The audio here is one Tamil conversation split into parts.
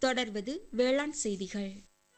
தொடர்வது வேளாண் செய்திகள்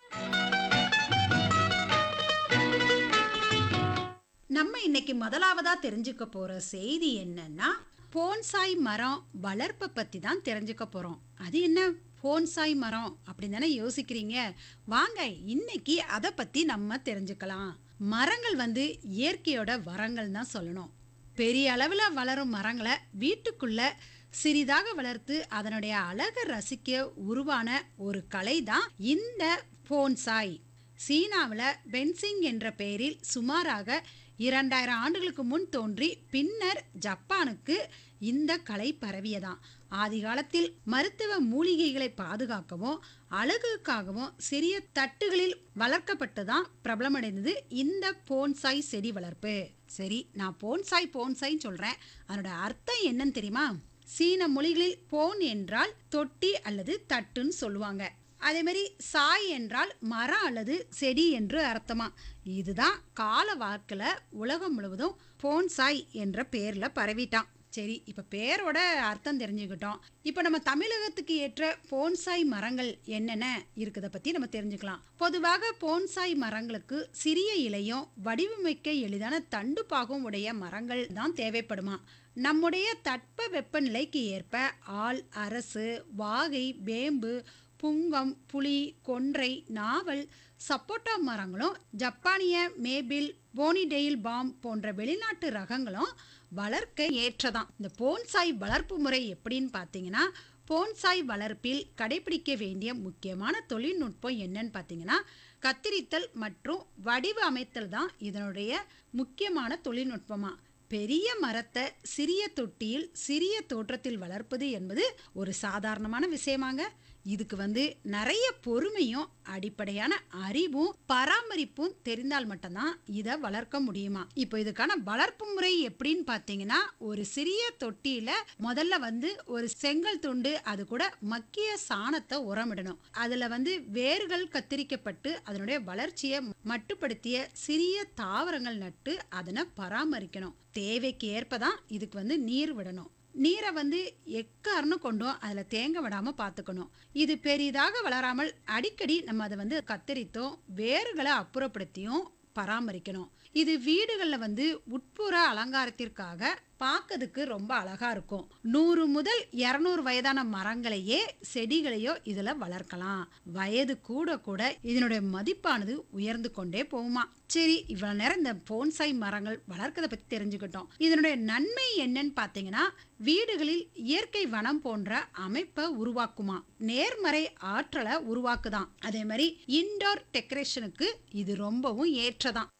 நம்ம இன்னைக்கு முதலாவதா தெரிஞ்சுக்க போற செய்தி என்னன்னா போன்சாய் மரம் வளர்ப்பை பத்தி தான் தெரிஞ்சுக்க போறோம் அது என்ன போன்சாய் மரம் அப்படின்னு தானே யோசிக்கிறீங்க வாங்க இன்னைக்கு அதை பத்தி நம்ம தெரிஞ்சுக்கலாம் மரங்கள் வந்து இயற்கையோட வரங்கள் தான் சொல்லணும் பெரிய அளவில் வளரும் மரங்களை வீட்டுக்குள்ள சிறிதாக வளர்த்து அதனுடைய அழகை ரசிக்க உருவான ஒரு கலை தான் இந்த போன்சாய் சீனாவில் பென்சிங் என்ற பெயரில் சுமாராக இரண்டாயிரம் ஆண்டுகளுக்கு முன் தோன்றி பின்னர் ஜப்பானுக்கு இந்த கலை பரவியதாம் ஆதி காலத்தில் மருத்துவ மூலிகைகளை பாதுகாக்கவும் அழகுக்காகவும் சிறிய தட்டுகளில் வளர்க்கப்பட்டு தான் பிரபலமடைந்தது இந்த போன்சாய் செடி வளர்ப்பு சரி நான் போன்சாய் போன்சாய்ன்னு சொல்றேன் அதனோட அர்த்தம் என்னன்னு தெரியுமா சீன மொழிகளில் போன் என்றால் தொட்டி அல்லது தட்டுன்னு சொல்லுவாங்க அதே மாதிரி சாய் என்றால் மரம் அல்லது செடி என்று அர்த்தமா இதுதான் கால வாக்கில் உலகம் முழுவதும் போன்சாய் என்ற பேர்ல பரவிட்டான் சரி இப்போ பேரோட அர்த்தம் தெரிஞ்சுக்கிட்டோம் இப்போ நம்ம தமிழகத்துக்கு ஏற்ற போன்சாய் மரங்கள் என்னென்ன இருக்குதை பற்றி நம்ம தெரிஞ்சுக்கலாம் பொதுவாக போன்சாய் மரங்களுக்கு சிறிய இலையும் வடிவமைக்க எளிதான தண்டு பாகம் உடைய மரங்கள் தான் தேவைப்படுமா நம்முடைய தட்ப வெப்பநிலைக்கு ஏற்ப ஆல் அரசு வாகை வேம்பு புங்கம் புளி கொன்றை நாவல் சப்போட்டா மரங்களும் ஜப்பானிய மேபிள் போனிடெயில் பாம் போன்ற வெளிநாட்டு ரகங்களும் வளர்க்க ஏற்றதாம் இந்த போன்சாய் வளர்ப்பு முறை எப்படின்னு பார்த்தீங்கன்னா போன்சாய் வளர்ப்பில் கடைபிடிக்க வேண்டிய முக்கியமான தொழில்நுட்பம் என்னன்னு பார்த்தீங்கன்னா கத்திரித்தல் மற்றும் வடிவ அமைத்தல் தான் இதனுடைய முக்கியமான தொழில்நுட்பமா பெரிய மரத்தை சிறிய தொட்டியில் சிறிய தோற்றத்தில் வளர்ப்பது என்பது ஒரு சாதாரணமான விஷயமாங்க இதுக்கு வந்து நிறைய பொறுமையும் அடிப்படையான அறிவும் பராமரிப்பும் தெரிந்தால் மட்டும்தான் இதை வளர்க்க முடியுமா இப்போ இதுக்கான வளர்ப்பு முறை எப்படின்னு பார்த்தீங்கன்னா ஒரு சிறிய தொட்டியில முதல்ல வந்து ஒரு செங்கல் துண்டு அது கூட மக்கிய சாணத்தை உரமிடணும் அதுல வந்து வேர்கள் கத்திரிக்கப்பட்டு அதனுடைய வளர்ச்சியை மட்டுப்படுத்திய சிறிய தாவரங்கள் நட்டு அதனை பராமரிக்கணும் தேவைக்கு ஏற்பதான் இதுக்கு வந்து நீர் விடணும் நீரை வந்து எக்காரணம் கொண்டும் அதில் தேங்க விடாமல் பார்த்துக்கணும் இது பெரிதாக வளராமல் அடிக்கடி நம்ம அதை வந்து கத்தரித்தும் வேர்களை அப்புறப்படுத்தியும் பராமரிக்கணும் இது வீடுகளில் வந்து உட்புற அலங்காரத்திற்காக பார்க்கறதுக்கு ரொம்ப அழகா இருக்கும் நூறு முதல் இரநூறு வயதான மரங்களையே செடிகளையோ இதில் வளர்க்கலாம் வயது கூட கூட இதனுடைய மதிப்பானது உயர்ந்து கொண்டே போகுமா சரி இவ்வளவு நேரம் இந்த போன்சாய் மரங்கள் வளர்க்கறத பத்தி தெரிஞ்சுக்கிட்டோம் இதனுடைய நன்மை என்னன்னு பார்த்தீங்கன்னா வீடுகளில் இயற்கை வனம் போன்ற அமைப்பை உருவாக்குமா நேர்மறை ஆற்றலை உருவாக்குதான் அதே மாதிரி இன்டோர் டெக்கரேஷனுக்கு இது ரொம்பவும் ஏற்றதான்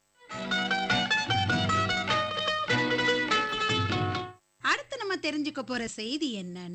அடுத்து நம்ம தெரிஞ்சுக்க போற செய்தி என்னன்னா